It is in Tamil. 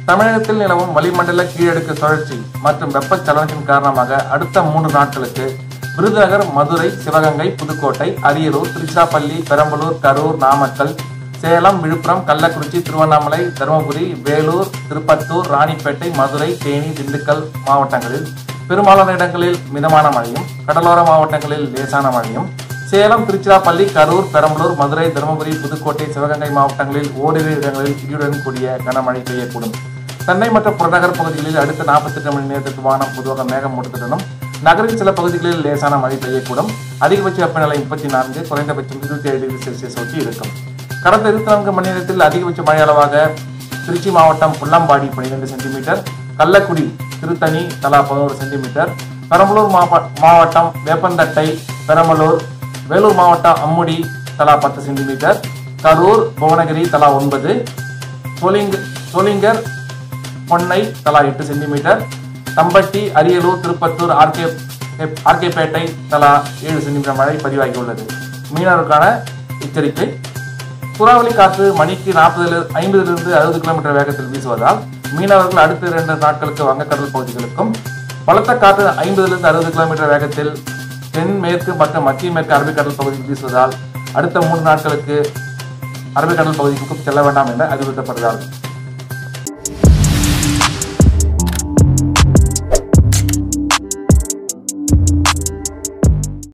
தமிழகத்தில் நிலவும் வளிமண்டல கீழடுக்கு சுழற்சி மற்றும் வெப்பச்சலனத்தின் காரணமாக அடுத்த மூன்று நாட்களுக்கு விருதுநகர் மதுரை சிவகங்கை புதுக்கோட்டை அரியலூர் திருச்சிராப்பள்ளி பெரம்பலூர் கரூர் நாமக்கல் சேலம் விழுப்புரம் கள்ளக்குறிச்சி திருவண்ணாமலை தருமபுரி வேலூர் திருப்பத்தூர் ராணிப்பேட்டை மதுரை தேனி திண்டுக்கல் மாவட்டங்களில் பெரும்பாலான இடங்களில் மிதமான மழையும் கடலோர மாவட்டங்களில் லேசான மழையும் சேலம் திருச்சிராப்பள்ளி கரூர் பெரம்பலூர் மதுரை தருமபுரி புதுக்கோட்டை சிவகங்கை மாவட்டங்களில் ஓரிரு இடங்களில் இடியுடன் கூடிய கனமழை பெய்யக்கூடும் சென்னை மற்றும் புறநகர் பகுதிகளில் அடுத்த 48 மணி நேரத்திற்கு வானம் பொதுவாக மேகமூட்டத்துடனும் நகரின் சில பகுதிகளில் லேசான மழை பெய்யக்கூடும் அதிகபட்ச வெப்பநிலை முப்பத்தி நான்கு குறைந்தபட்சம் இருபத்தி ஏழு டிகிரி செல்சியஸ் ஒட்டி இருக்கும் கடந்த இருபத்தி நான்கு மணி நேரத்தில் அதிகபட்ச மழை அளவாக திருச்சி மாவட்டம் புள்ளம்பாடி பன்னிரெண்டு சென்டிமீட்டர் கள்ளக்குடி திருத்தணி தலா பதினோரு சென்டிமீட்டர் பெரம்பலூர் மாவ- மாவட்டம் வேப்பந்தட்டை பெரம்பலூர் வேலூர் மாவட்டம் அம்முடி தலா பத்து சென்டிமீட்டர் கரூர் புவனகிரி தலா ஒன்பது சோலிங்க சோலிங்கர் பொன்னை தலா எட்டு சென்டிமீட்டர் தம்பட்டி அரியலூர் திருப்பத்தூர் ஆர்கே ஆர்கேபேட்டை தலா ஏழு சென்டிமீட்டர் மழை பதிவாகியுள்ளது மீனவருக்கான எச்சரிக்கை சூறாவளி காற்று மணிக்கு நாற்பதுல ஐம்பதிலிருந்து அறுபது கிலோமீட்டர் வேகத்தில் வீசுவதால் மீனவர்கள் அடுத்த இரண்டு நாட்களுக்கு வங்கக்கடல் பகுதிகளுக்கும் பலத்த காற்று ஐம்பதிலிருந்து அறுபது கிலோமீட்டர் வேகத்தில் தென் மேற்கு மற்றும் மத்திய மேற்கு அரபிக்கடல் பகுதியில் வீசுவதால் அடுத்த மூன்று நாட்களுக்கு அரபிக்கடல் பகுதிக்கும் செல்ல வேண்டாம் என அறிவுறுத்தப்படுகிறார்கள்